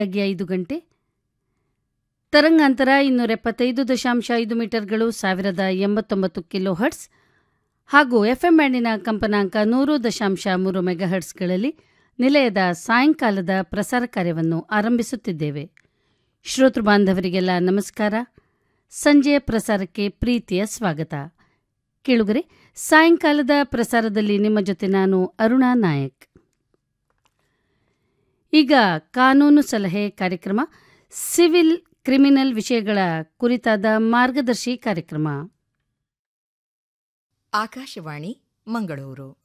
ಬೆಳಗ್ಗೆ ಐದು ಗಂಟೆ ತರಂಗಾಂತರ ಇನ್ನೂರ ಎಪ್ಪತ್ತೈದು ದಶಾಂಶ ಐದು ಮೀಟರ್ಗಳು ಸಾವಿರದ ಎಂಬತ್ತೊಂಬತ್ತು ಕಿಲೋ ಹರ್ಟ್ಸ್ ಹಾಗೂ ಎಫ್ಎಂ ಬ್ಯಾಂಡಿನ ಕಂಪನಾಂಕ ನೂರು ದಶಾಂಶ ಮೂರು ಮೆಗಾಹರ್ಟ್ಸ್ಗಳಲ್ಲಿ ನಿಲಯದ ಸಾಯಂಕಾಲದ ಪ್ರಸಾರ ಕಾರ್ಯವನ್ನು ಆರಂಭಿಸುತ್ತಿದ್ದೇವೆ ಶ್ರೋತೃ ಬಾಂಧವರಿಗೆಲ್ಲ ನಮಸ್ಕಾರ ಸಂಜೆಯ ಪ್ರಸಾರಕ್ಕೆ ಪ್ರೀತಿಯ ಸ್ವಾಗತ ಕೇಳುಗರೆ ಸಾಯಂಕಾಲದ ಪ್ರಸಾರದಲ್ಲಿ ನಿಮ್ಮ ಜೊತೆ ನಾನು ಅರುಣಾ ನಾಯಕ್ ಈಗ ಕಾನೂನು ಸಲಹೆ ಕಾರ್ಯಕ್ರಮ ಸಿವಿಲ್ ಕ್ರಿಮಿನಲ್ ವಿಷಯಗಳ ಕುರಿತಾದ ಮಾರ್ಗದರ್ಶಿ ಕಾರ್ಯಕ್ರಮ ಆಕಾಶವಾಣಿ ಮಂಗಳೂರು